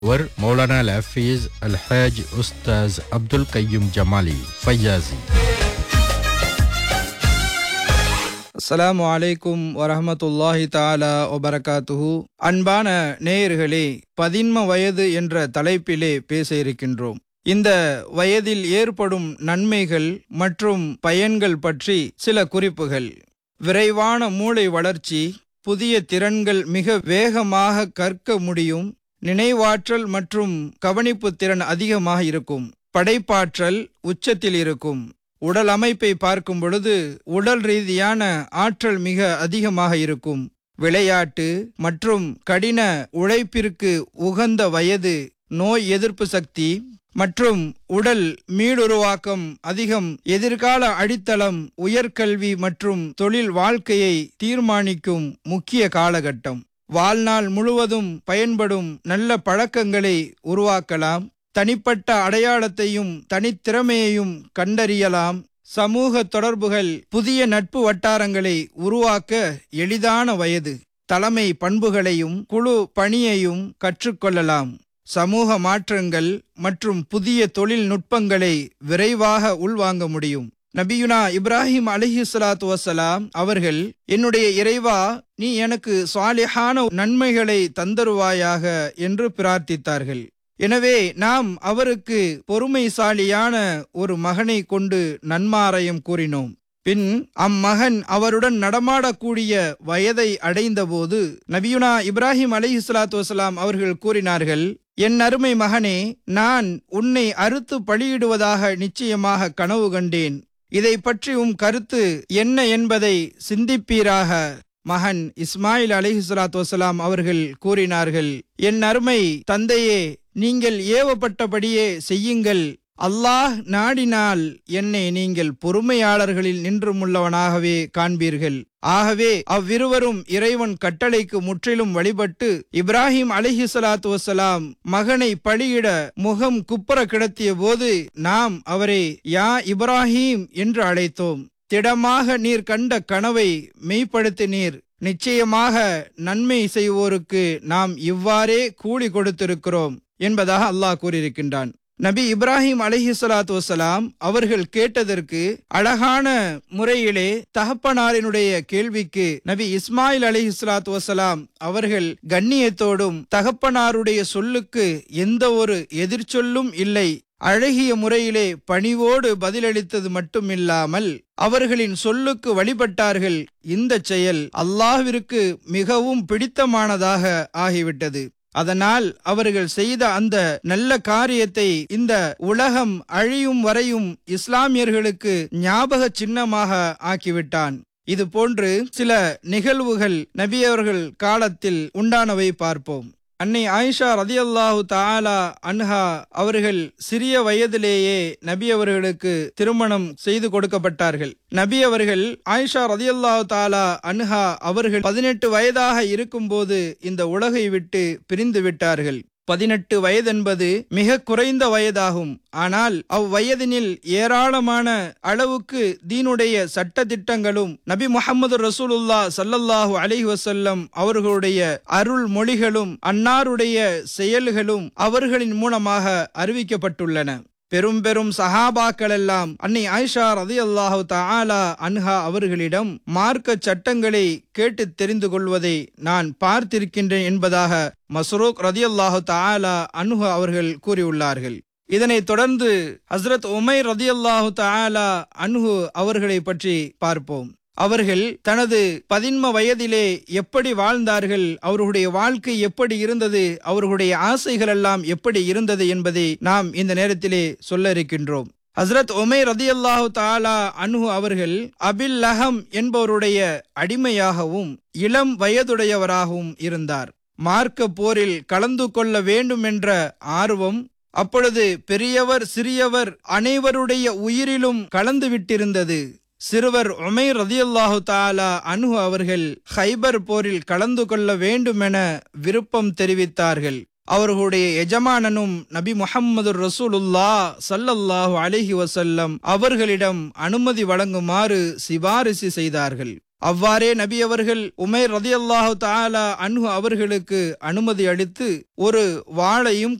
வர் மௌலானா அல் ஹஃபீஸ் அல் ஹாஜ் உஸ்தாஸ் அப்துல் கையும் ஜமாலி ஃபையாசி அஸ்ஸலாமு அலைக்கும் வரஹமத்துல்லாஹி தாலா ஒபரகாத்துஹு அன்பான நேயர்களே பதின்ம வயது என்ற தலைப்பிலே பேச இருக்கின்றோம் இந்த வயதில் ஏற்படும் நன்மைகள் மற்றும் பயன்கள் பற்றி சில குறிப்புகள் விரைவான மூளை வளர்ச்சி புதிய திறன்கள் மிக வேகமாக கற்க முடியும் நினைவாற்றல் மற்றும் கவனிப்பு திறன் அதிகமாக இருக்கும் படைப்பாற்றல் உச்சத்தில் இருக்கும் உடல் அமைப்பை பார்க்கும் பொழுது உடல் ரீதியான ஆற்றல் மிக அதிகமாக இருக்கும் விளையாட்டு மற்றும் கடின உழைப்பிற்கு உகந்த வயது நோய் எதிர்ப்பு சக்தி மற்றும் உடல் மீளுருவாக்கம் அதிகம் எதிர்கால அடித்தளம் உயர்கல்வி மற்றும் தொழில் வாழ்க்கையை தீர்மானிக்கும் முக்கிய காலகட்டம் வாழ்நாள் முழுவதும் பயன்படும் நல்ல பழக்கங்களை உருவாக்கலாம் தனிப்பட்ட அடையாளத்தையும் தனித்திறமையையும் கண்டறியலாம் சமூக தொடர்புகள் புதிய நட்பு வட்டாரங்களை உருவாக்க எளிதான வயது தலைமை பண்புகளையும் குழு பணியையும் கற்றுக்கொள்ளலாம் சமூக மாற்றங்கள் மற்றும் புதிய தொழில்நுட்பங்களை விரைவாக உள்வாங்க முடியும் நபியுனா இப்ராஹிம் அலிஹி சலாத்து வசலாம் அவர்கள் என்னுடைய இறைவா நீ எனக்கு சுவாலிஹான நன்மைகளை தந்தருவாயாக என்று பிரார்த்தித்தார்கள் எனவே நாம் அவருக்கு பொறுமைசாலியான ஒரு மகனை கொண்டு நன்மாராயம் கூறினோம் பின் அம்மகன் அவருடன் நடமாடக்கூடிய வயதை அடைந்தபோது நபியுனா இப்ராஹிம் அலி இஸ்லாத்து வசலாம் அவர்கள் கூறினார்கள் என் அருமை மகனே நான் உன்னை அறுத்து பலியிடுவதாக நிச்சயமாக கனவு கண்டேன் இதை பற்றி உம் கருத்து என்ன என்பதை சிந்திப்பீராக மகன் இஸ்மாயில் அலிஹிஸ்லாத்து வசலாம் அவர்கள் கூறினார்கள் என் அருமை தந்தையே நீங்கள் ஏவப்பட்டபடியே செய்யுங்கள் அல்லாஹ் நாடினால் என்னை நீங்கள் பொறுமையாளர்களில் நின்றுமுள்ளவனாகவே காண்பீர்கள் ஆகவே அவ்விருவரும் இறைவன் கட்டளைக்கு முற்றிலும் வழிபட்டு இப்ராஹிம் அலிஹி சலாத்து வசலாம் மகனை பலியிட முகம் குப்புற கிடத்திய போது நாம் அவரை யா இப்ராஹிம் என்று அழைத்தோம் திடமாக நீர் கண்ட கனவை மெய்ப்படுத்தினீர் நிச்சயமாக நன்மை செய்வோருக்கு நாம் இவ்வாறே கூலி கொடுத்திருக்கிறோம் என்பதாக அல்லாஹ் கூறியிருக்கின்றான் நபி இப்ராஹிம் அலஹி சலாத்து வசலாம் அவர்கள் கேட்டதற்கு அழகான முறையிலே தகப்பனாரினுடைய கேள்விக்கு நபி இஸ்மாயில் அலஹி சலாத்து வசலாம் அவர்கள் கண்ணியத்தோடும் தகப்பனாருடைய சொல்லுக்கு எந்த ஒரு எதிர்ச்சொல்லும் இல்லை அழகிய முறையிலே பணிவோடு பதிலளித்தது மட்டுமில்லாமல் அவர்களின் சொல்லுக்கு வழிபட்டார்கள் இந்த செயல் அல்லாஹ்விற்கு மிகவும் பிடித்தமானதாக ஆகிவிட்டது அதனால் அவர்கள் செய்த அந்த நல்ல காரியத்தை இந்த உலகம் அழியும் வரையும் இஸ்லாமியர்களுக்கு ஞாபக சின்னமாக ஆக்கிவிட்டான் இது போன்று சில நிகழ்வுகள் நபியவர்கள் காலத்தில் உண்டானவை பார்ப்போம் அன்னை ஆயிஷா ரதியல்லாஹு தாலா அன்ஹா அவர்கள் சிறிய வயதிலேயே நபி அவர்களுக்கு திருமணம் செய்து கொடுக்கப்பட்டார்கள் நபி அவர்கள் ஆயிஷா ரதியல்லாஹு தாலா அன்ஹா அவர்கள் பதினெட்டு வயதாக இருக்கும்போது இந்த உலகை விட்டு பிரிந்து விட்டார்கள் பதினெட்டு வயதென்பது மிக குறைந்த வயதாகும் ஆனால் அவ்வயதினில் ஏராளமான அளவுக்கு தீனுடைய சட்ட திட்டங்களும் நபி முகமது ரசூலுல்லா சல்லல்லாஹு அலைஹி வசல்லம் அவர்களுடைய அருள் மொழிகளும் அன்னாருடைய செயல்களும் அவர்களின் மூலமாக அறிவிக்கப்பட்டுள்ளன பெரும் பெரும் சஹாபாக்கள் எல்லாம் அன்னை ஆயிஷா ரதி அல்லாஹு தாலா அன்ஹா அவர்களிடம் மார்க்க சட்டங்களை கேட்டு தெரிந்து கொள்வதை நான் பார்த்திருக்கின்றேன் என்பதாக மஸ்ரூக் ரதி அல்லாஹு தாலா அன்ஹு அவர்கள் கூறியுள்ளார்கள் இதனைத் தொடர்ந்து ஹஸ்ரத் உமை ரதி அல்லாஹு தாலா அன்ஹு அவர்களை பற்றி பார்ப்போம் அவர்கள் தனது பதின்ம வயதிலே எப்படி வாழ்ந்தார்கள் அவர்களுடைய வாழ்க்கை எப்படி இருந்தது அவர்களுடைய ஆசைகள் எல்லாம் எப்படி இருந்தது என்பதை நாம் இந்த நேரத்திலே சொல்ல இருக்கின்றோம் ஹசரத் ஒமை ரதி அல்லாஹு தாலா அன்ஹு அவர்கள் அபில் லஹம் என்பவருடைய அடிமையாகவும் இளம் வயதுடையவராகவும் இருந்தார் மார்க்க போரில் கலந்து கொள்ள வேண்டும் என்ற ஆர்வம் அப்பொழுது பெரியவர் சிறியவர் அனைவருடைய உயிரிலும் கலந்து விட்டிருந்தது சிறுவர் உமை ரதியுல்லாஹு தாலா அன்ஹு அவர்கள் ஹைபர் போரில் கலந்து கொள்ள வேண்டுமென விருப்பம் தெரிவித்தார்கள் அவர்களுடைய எஜமானனும் நபி முஹம்மது ரசூலுல்லா சல்லல்லாஹு அலிஹி வசல்லம் அவர்களிடம் அனுமதி வழங்குமாறு சிபாரிசு செய்தார்கள் அவ்வாறே நபி அவர்கள் உமைர் ரதியல்லாஹு தாலா அன்ஹு அவர்களுக்கு அனுமதி அளித்து ஒரு வாளையும்